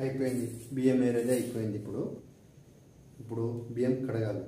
అయిపోయింది బియ్యం ఏరేది అయిపోయింది ఇప్పుడు ఇప్పుడు బియ్యం కడగాలి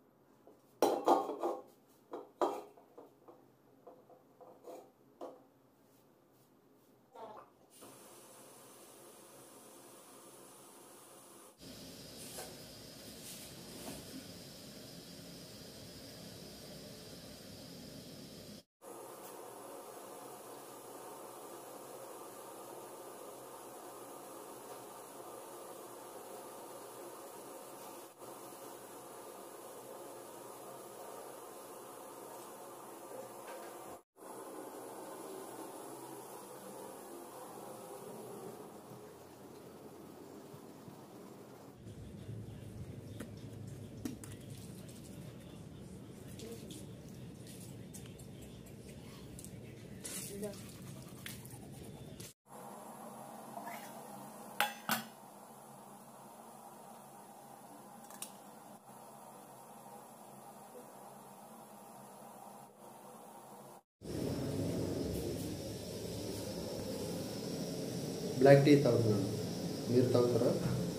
బ్లాక్ టీ తాగుతున్నాను మీరు తాగుతారా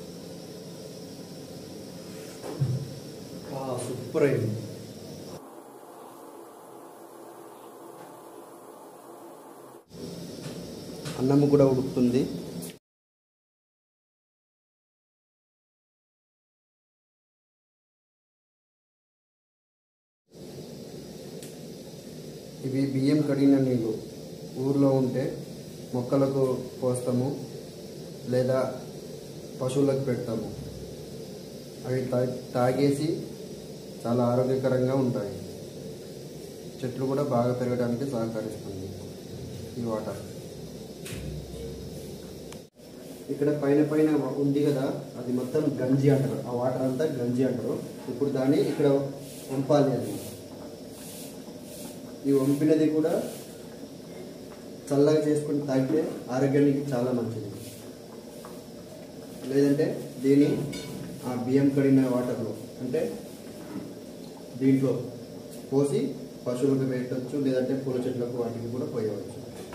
ఆ, సూపర్ అయింది అన్నము కూడా ఉడుకుతుంది ఇవి బియ్యం కడిగిన నీళ్ళు ఊర్లో ఉంటే మొక్కలకు పోస్తాము లేదా పశువులకు పెడతాము అవి తా- తాగేసి చాలా ఆరోగ్యకరంగా ఉంటాయి చెట్లు కూడా బాగా పెరగడానికి సహకరిస్తుంది ఈ వాటర్ ఇక్కడ పైన పైన ఉంది కదా అది మొత్తం గంజి అంటారు ఆ వాటర్ అంతా గంజి అంటారు ఇప్పుడు దాన్ని ఇక్కడ వంపాలి అది ఈ వంపినది కూడా చల్లగా చేసుకుని తాగితే ఆరోగ్యానికి చాలా మంచిది లేదంటే దీన్ని ఆ బియ్యం కడిగిన వాటర్లో అంటే దీంట్లో పోసి పశువులకు పెట్టవచ్చు లేదంటే పూల చెట్లకు వాటికి కూడా పోయవచ్చు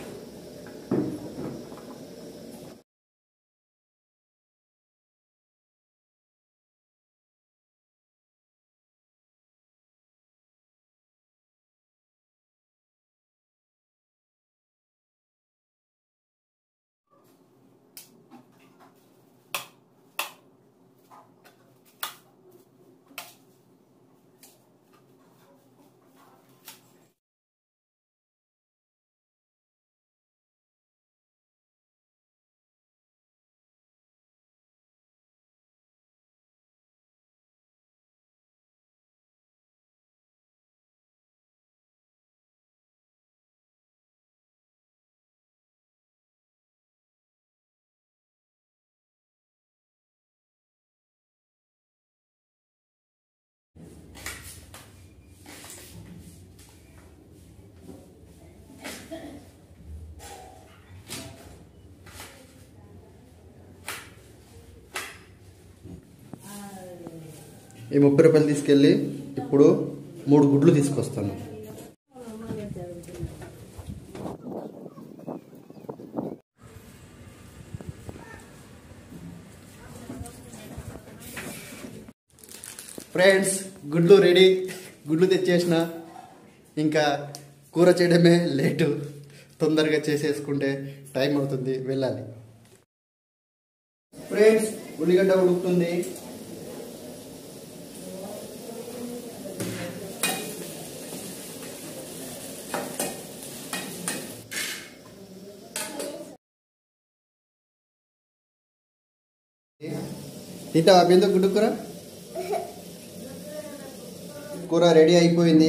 ఈ ముప్పై రూపాయలు తీసుకెళ్ళి ఇప్పుడు మూడు గుడ్లు తీసుకొస్తాను ఫ్రెండ్స్ గుడ్లు రెడీ గుడ్లు తెచ్చేసిన ఇంకా కూర చేయడమే లేటు తొందరగా చేసేసుకుంటే టైం అవుతుంది వెళ్ళాలి ఫ్రెండ్స్ ఉల్లిగడ్డ ఉడుకుతుంది తింటావా బిందు గుడ్డు కూర కూర రెడీ అయిపోయింది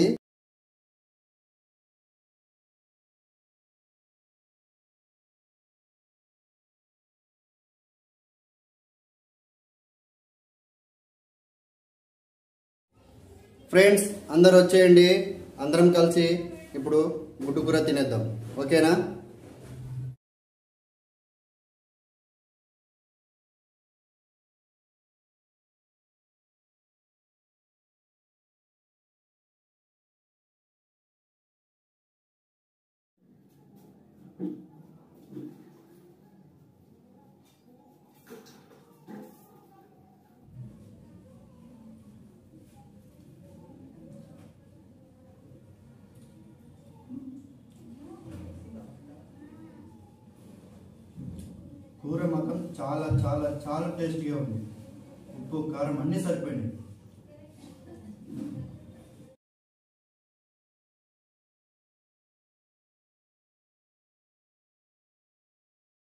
ఫ్రెండ్స్ అందరు వచ్చేయండి అందరం కలిసి ఇప్పుడు గుడ్డు కూర తినేద్దాం ఓకేనా కూర మాత్రం చాలా చాలా చాలా టేస్టీగా ఉంది ఉప్పు కారం అన్నీ సరిపోయినాయి